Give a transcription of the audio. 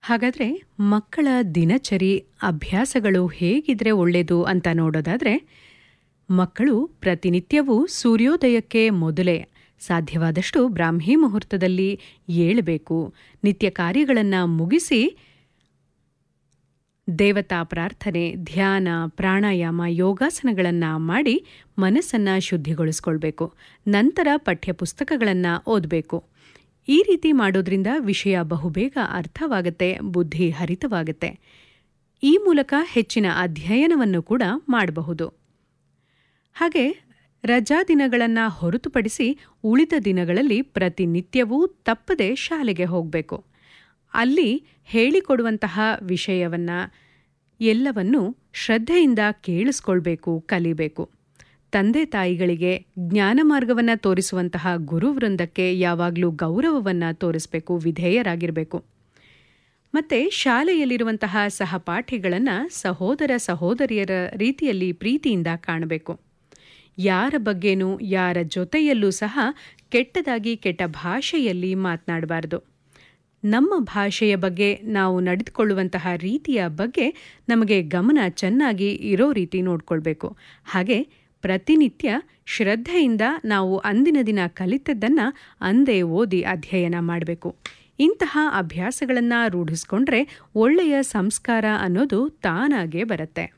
ಹಾಗಾದರೆ ಮಕ್ಕಳ ದಿನಚರಿ ಅಭ್ಯಾಸಗಳು ಹೇಗಿದ್ರೆ ಒಳ್ಳೆಯದು ಅಂತ ನೋಡೋದಾದರೆ ಮಕ್ಕಳು ಪ್ರತಿನಿತ್ಯವೂ ಸೂರ್ಯೋದಯಕ್ಕೆ ಮೊದಲೇ ಸಾಧ್ಯವಾದಷ್ಟು ಬ್ರಾಹ್ಮಿ ಮುಹೂರ್ತದಲ್ಲಿ ಏಳಬೇಕು ನಿತ್ಯ ಕಾರ್ಯಗಳನ್ನು ಮುಗಿಸಿ ದೇವತಾ ಪ್ರಾರ್ಥನೆ ಧ್ಯಾನ ಪ್ರಾಣಾಯಾಮ ಯೋಗಾಸನಗಳನ್ನು ಮಾಡಿ ಮನಸ್ಸನ್ನು ಶುದ್ಧಿಗೊಳಿಸ್ಕೊಳ್ಬೇಕು ನಂತರ ಪಠ್ಯಪುಸ್ತಕಗಳನ್ನು ಓದಬೇಕು ಈ ರೀತಿ ಮಾಡೋದ್ರಿಂದ ವಿಷಯ ಬಹುಬೇಗ ಅರ್ಥವಾಗುತ್ತೆ ಬುದ್ಧಿ ಹರಿತವಾಗುತ್ತೆ ಈ ಮೂಲಕ ಹೆಚ್ಚಿನ ಅಧ್ಯಯನವನ್ನು ಕೂಡ ಮಾಡಬಹುದು ಹಾಗೆ ರಜಾ ದಿನಗಳನ್ನು ಹೊರತುಪಡಿಸಿ ಉಳಿದ ದಿನಗಳಲ್ಲಿ ಪ್ರತಿನಿತ್ಯವೂ ತಪ್ಪದೆ ಶಾಲೆಗೆ ಹೋಗಬೇಕು ಅಲ್ಲಿ ಹೇಳಿಕೊಡುವಂತಹ ವಿಷಯವನ್ನು ಎಲ್ಲವನ್ನೂ ಶ್ರದ್ಧೆಯಿಂದ ಕೇಳಿಸ್ಕೊಳ್ಬೇಕು ಕಲಿಬೇಕು ತಂದೆ ತಾಯಿಗಳಿಗೆ ಜ್ಞಾನ ಮಾರ್ಗವನ್ನು ತೋರಿಸುವಂತಹ ಗುರುವೃಂದಕ್ಕೆ ಯಾವಾಗಲೂ ಗೌರವವನ್ನು ತೋರಿಸಬೇಕು ವಿಧೇಯರಾಗಿರಬೇಕು ಮತ್ತು ಶಾಲೆಯಲ್ಲಿರುವಂತಹ ಸಹಪಾಠಿಗಳನ್ನು ಸಹೋದರ ಸಹೋದರಿಯರ ರೀತಿಯಲ್ಲಿ ಪ್ರೀತಿಯಿಂದ ಕಾಣಬೇಕು ಯಾರ ಬಗ್ಗೆನೂ ಯಾರ ಜೊತೆಯಲ್ಲೂ ಸಹ ಕೆಟ್ಟದಾಗಿ ಕೆಟ್ಟ ಭಾಷೆಯಲ್ಲಿ ಮಾತನಾಡಬಾರ್ದು ನಮ್ಮ ಭಾಷೆಯ ಬಗ್ಗೆ ನಾವು ನಡೆದುಕೊಳ್ಳುವಂತಹ ರೀತಿಯ ಬಗ್ಗೆ ನಮಗೆ ಗಮನ ಚೆನ್ನಾಗಿ ಇರೋ ರೀತಿ ನೋಡ್ಕೊಳ್ಬೇಕು ಹಾಗೆ ಪ್ರತಿನಿತ್ಯ ಶ್ರದ್ಧೆಯಿಂದ ನಾವು ಅಂದಿನ ದಿನ ಕಲಿತದ್ದನ್ನು ಅಂದೇ ಓದಿ ಅಧ್ಯಯನ ಮಾಡಬೇಕು ಇಂತಹ ಅಭ್ಯಾಸಗಳನ್ನು ರೂಢಿಸ್ಕೊಂಡ್ರೆ ಒಳ್ಳೆಯ ಸಂಸ್ಕಾರ ಅನ್ನೋದು ತಾನಾಗೇ ಬರುತ್ತೆ